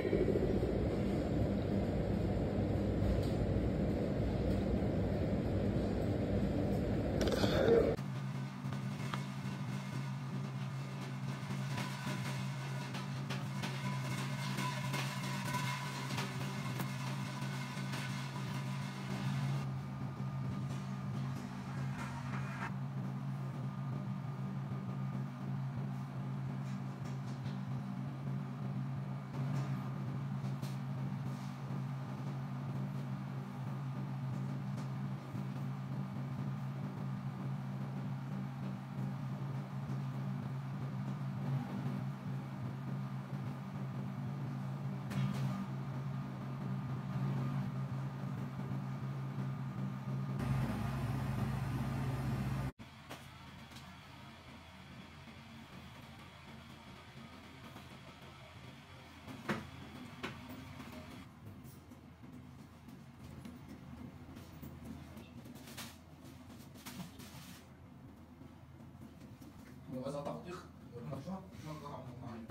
وإذا تحقيق المشروع نقدر على المعين.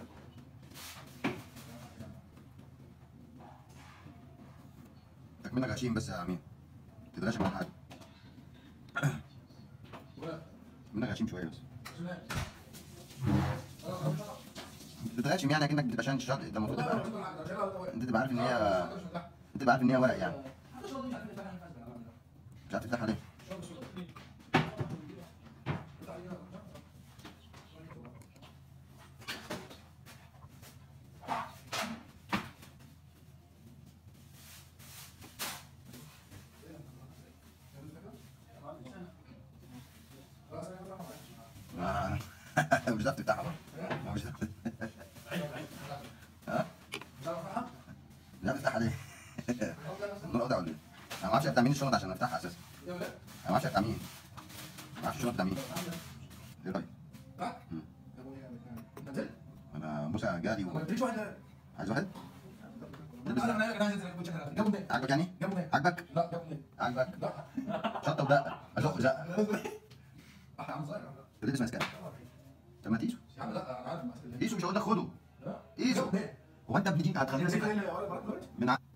منك غشيم بس يا امين تتغشم على حاجه ولا منك غشيم شويه بس سلام. تتغشم يعني اكنك بتبقى شان شرط انت المفروض تبقى انت تبقى عارف ان هي انت تبقى عارف ان هي ورق يعني مش عارف تفتحها ليه آه. مش عارف تفتحها برضه ما مش عارف ها مش عارف تفتحها ليه النور قاطع ولا ايه؟ انا ما اعرفش افتح مين الشنط عشان افتحها اساسا انا ما اعرفش افتح مين ما اعرفش الشنط بتاع مين ايه رايك؟ انا موسى جالي و... عايز واحد؟ تلبس ده. عاجبك يعني؟ عاجبك؟ عاجبك؟ شطه ودقه ازق زقه تلبس ماسكات طب ما تقيسه قيسه مش هقول لك خده قيسه هو انت ابن دين هتخلينا سكه من ع...